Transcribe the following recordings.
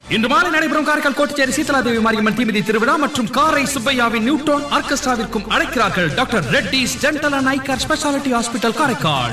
இன்று மாலை நடைபெறும் காரைக்கால் கோட்டச்சேரி சீதலாதேவி மாரியம்மன் தீமிதி திருவிழா மற்றும் காரை சுப்பையாவின் நியூட்ரான் ஆர்கெஸ்ட்ராவிற்கும் அழைக்கிறார்கள் doctor Reddy's dental and eye care speciality hospital Karaikal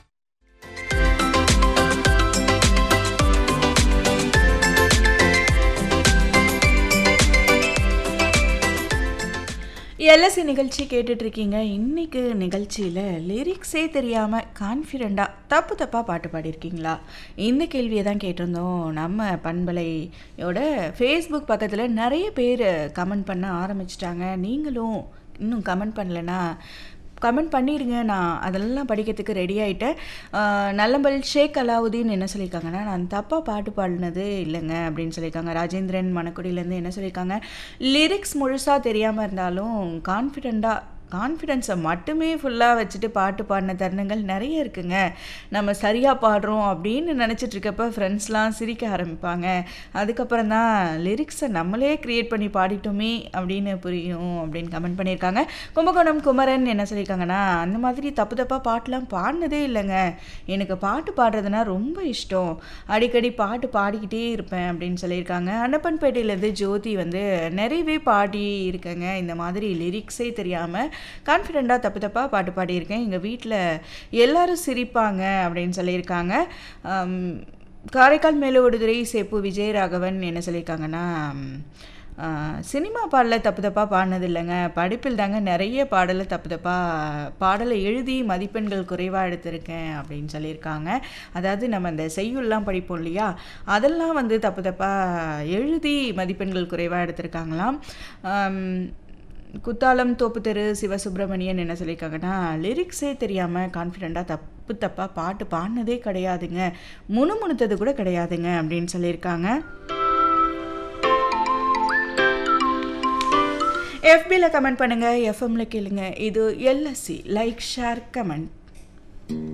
எல்எஸ்சி நிகழ்ச்சி கேட்டுட்டு இருக்கீங்க இன்னைக்கு நிகழ்ச்சியில் லிரிக்ஸே தெரியாமல் கான்ஃபிடெண்ட்டாக தப்பு தப்பாக பாட்டு பாடியிருக்கீங்களா இந்த கேள்வியை தான் கேட்டிருந்தோம் நம்ம பண்பலையோட ஃபேஸ்புக் பக்கத்தில் நிறைய பேர் கமெண்ட் பண்ண ஆரம்பிச்சிட்டாங்க நீங்களும் இன்னும் கமெண்ட் பண்ணலைன்னா கமெண்ட் பண்ணிடுங்க நான் அதெல்லாம் படிக்கிறதுக்கு ரெடி ஆகிட்டேன் நல்லம்பல் ஷேக் அலாவுதீன் என்ன சொல்லியிருக்காங்கன்னா நான் தப்பாக பாட்டு பாடினது இல்லைங்க அப்படின்னு சொல்லியிருக்காங்க ராஜேந்திரன் மணக்குடியிலேருந்து என்ன சொல்லியிருக்காங்க லிரிக்ஸ் முழுசாக தெரியாமல் இருந்தாலும் கான்ஃபிடெண்ட்டாக கான்ஃபிடென்ஸை மட்டுமே ஃபுல்லாக வச்சுட்டு பாட்டு பாடின தருணங்கள் நிறைய இருக்குங்க நம்ம சரியாக பாடுறோம் அப்படின்னு நினச்சிட்டு இருக்கப்ப ஃப்ரெண்ட்ஸ்லாம் சிரிக்க ஆரம்பிப்பாங்க அதுக்கப்புறம் தான் லிரிக்ஸை நம்மளே க்ரியேட் பண்ணி பாடிட்டோமே அப்படின்னு புரியும் அப்படின்னு கமெண்ட் பண்ணியிருக்காங்க கும்பகோணம் குமரன் என்ன சொல்லியிருக்காங்கன்னா அந்த மாதிரி தப்பு தப்பாக பாட்டெலாம் பாடினதே இல்லைங்க எனக்கு பாட்டு பாடுறதுனா ரொம்ப இஷ்டம் அடிக்கடி பாட்டு பாடிக்கிட்டே இருப்பேன் அப்படின்னு சொல்லியிருக்காங்க அன்னப்பன்பேட்டையிலேருந்து ஜோதி வந்து நிறையவே பாடி இருக்கேங்க இந்த மாதிரி லிரிக்ஸே தெரியாமல் கான்ஃபிடெண்ட்டாக தப்பு தப்பாக பாட்டு பாடியிருக்கேன் எங்கள் வீட்டில் எல்லாரும் சிரிப்பாங்க அப்படின்னு சொல்லியிருக்காங்க ஆம், காரைக்கால் மேலோடுதுறை சேப்பு விஜயராகவன் என்ன சொல்லியிருக்காங்கன்னா ஆ, சினிமா பாடலில் தப்பு தப்பாக பாடினது இல்லைங்க படிப்பில் தாங்க நிறைய பாடலை தப்பு தப்பாக பாடலை எழுதி மதிப்பெண்கள் குறைவாக எடுத்திருக்கேன் அப்படின்னு சொல்லியிருக்காங்க அதாவது நம்ம இந்த செய்யுள்லாம் படிப்போம் இல்லையா அதெல்லாம் வந்து தப்பு தப்பாக எழுதி மதிப்பெண்கள் குறைவாக எடுத்திருக்காங்களாம் ஆம், குத்தாலம் தோப்பு தெரு சிவசுப்பிரமணியன் என்ன சொல்லியிருக்காங்கன்னா லிரிக்ஸே தெரியாமல் கான்ஃபிடெண்ட்டாக தப்பு தப்பாக பாட்டு பாடினதே கிடையாதுங்க முணுமுணுத்தது கூட கிடையாதுங்க அப்படின்னு சொல்லியிருக்காங்க எஃபியில் கமெண்ட் பண்ணுங்கள் எஃப்எம்ல கேளுங்க இது எல்எஸ்சி லைக் ஷேர் கமெண்ட்